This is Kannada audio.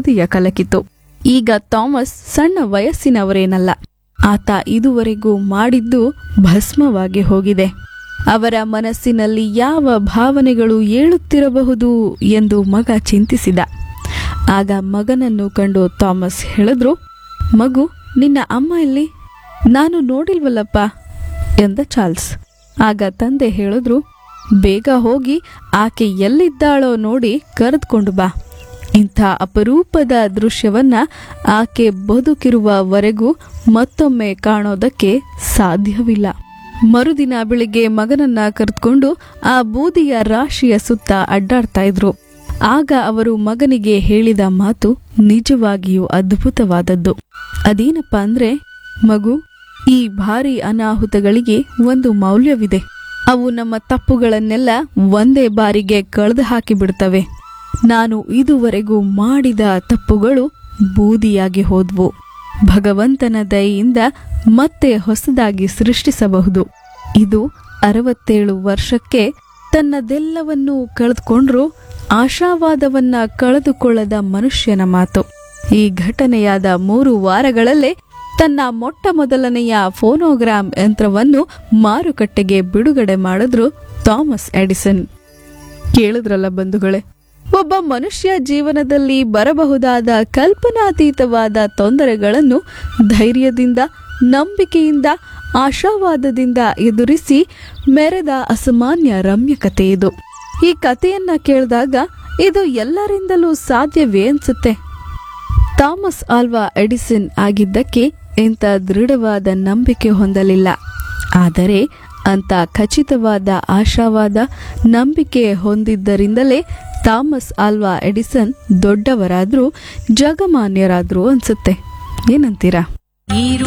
ಹೃದಯ ಕಲಕಿತು ಈಗ ಥಾಮಸ್ ಸಣ್ಣ ವಯಸ್ಸಿನವರೇನಲ್ಲ ಆತ ಇದುವರೆಗೂ ಮಾಡಿದ್ದು ಭಸ್ಮವಾಗಿ ಹೋಗಿದೆ ಅವರ ಮನಸ್ಸಿನಲ್ಲಿ ಯಾವ ಭಾವನೆಗಳು ಏಳುತ್ತಿರಬಹುದು ಎಂದು ಮಗ ಚಿಂತಿಸಿದ ಆಗ ಮಗನನ್ನು ಕಂಡು ಥಾಮಸ್ ಹೇಳಿದ್ರು ಮಗು ನಿನ್ನ ಅಮ್ಮ ಎಲ್ಲಿ ನಾನು ನೋಡಿಲ್ವಲ್ಲಪ್ಪ ಎಂದ ಚಾರ್ಲ್ಸ್ ಆಗ ತಂದೆ ಹೇಳಿದ್ರು ಬೇಗ ಹೋಗಿ ಆಕೆ ಎಲ್ಲಿದ್ದಾಳೋ ನೋಡಿ ಕರೆದುಕೊಂಡು ಬಾ ಇಂಥ ಅಪರೂಪದ ದೃಶ್ಯವನ್ನ ಆಕೆ ಬದುಕಿರುವವರೆಗೂ ಮತ್ತೊಮ್ಮೆ ಕಾಣೋದಕ್ಕೆ ಸಾಧ್ಯವಿಲ್ಲ ಮರುದಿನ ಬೆಳಿಗ್ಗೆ ಮಗನನ್ನ ಕರೆದುಕೊಂಡು ಆ ಬೂದಿಯ ರಾಶಿಯ ಸುತ್ತ ಅಡ್ಡಾಡ್ತಾ ಇದ್ರು ಆಗ ಅವರು ಮಗನಿಗೆ ಹೇಳಿದ ಮಾತು ನಿಜವಾಗಿಯೂ ಅದ್ಭುತವಾದದ್ದು ಅದೇನಪ್ಪ ಅಂದ್ರೆ ಮಗು ಈ ಭಾರಿ ಅನಾಹುತಗಳಿಗೆ ಒಂದು ಮೌಲ್ಯವಿದೆ ಅವು ನಮ್ಮ ತಪ್ಪುಗಳನ್ನೆಲ್ಲ ಒಂದೇ ಬಾರಿಗೆ ಕಳೆದು ಹಾಕಿ ಬಿಡ್ತವೆ ನಾನು ಇದುವರೆಗೂ ಮಾಡಿದ ತಪ್ಪುಗಳು ಬೂದಿಯಾಗಿ ಹೋದ್ವು ಭಗವಂತನ ದಯೆಯಿಂದ ಮತ್ತೆ ಹೊಸದಾಗಿ ಸೃಷ್ಟಿಸಬಹುದು ಇದು ಅರವತ್ತೇಳು ವರ್ಷಕ್ಕೆ ತನ್ನದೆಲ್ಲವನ್ನೂ ಕಳೆದುಕೊಂಡ್ರೂ ಆಶಾವಾದವನ್ನ ಕಳೆದುಕೊಳ್ಳದ ಮನುಷ್ಯನ ಮಾತು ಈ ಘಟನೆಯಾದ ಮೂರು ವಾರಗಳಲ್ಲೇ ತನ್ನ ಮೊಟ್ಟ ಮೊದಲನೆಯ ಫೋನೋಗ್ರಾಮ್ ಯಂತ್ರವನ್ನು ಮಾರುಕಟ್ಟೆಗೆ ಬಿಡುಗಡೆ ಮಾಡಿದ್ರು ಥಾಮಸ್ ಎಡಿಸನ್ ಕೇಳಿದ್ರಲ್ಲ ಬಂಧುಗಳೇ ಒಬ್ಬ ಮನುಷ್ಯ ಜೀವನದಲ್ಲಿ ಬರಬಹುದಾದ ಕಲ್ಪನಾತೀತವಾದ ತೊಂದರೆಗಳನ್ನು ಧೈರ್ಯದಿಂದ ನಂಬಿಕೆಯಿಂದ ಆಶಾವಾದದಿಂದ ಎದುರಿಸಿ ಮೆರೆದ ಅಸಾಮಾನ್ಯ ರಮ್ಯ ಕಥೆ ಇದು ಈ ಕಥೆಯನ್ನ ಕೇಳಿದಾಗ ಇದು ಎಲ್ಲರಿಂದಲೂ ಸಾಧ್ಯವೇ ಅನ್ಸುತ್ತೆ ಥಾಮಸ್ ಆಲ್ವಾ ಎಡಿಸನ್ ಆಗಿದ್ದಕ್ಕೆ ಇಂಥ ದೃಢವಾದ ನಂಬಿಕೆ ಹೊಂದಲಿಲ್ಲ ಆದರೆ ಅಂತ ಖಚಿತವಾದ ಆಶಾವಾದ ನಂಬಿಕೆ ಹೊಂದಿದ್ದರಿಂದಲೇ ಥಾಮಸ್ ಆಲ್ವಾ ಎಡಿಸನ್ ದೊಡ್ಡವರಾದ್ರೂ ಜಗಮಾನ್ಯರಾದ್ರು ಅನ್ಸುತ್ತೆ ಏನಂತೀರಾ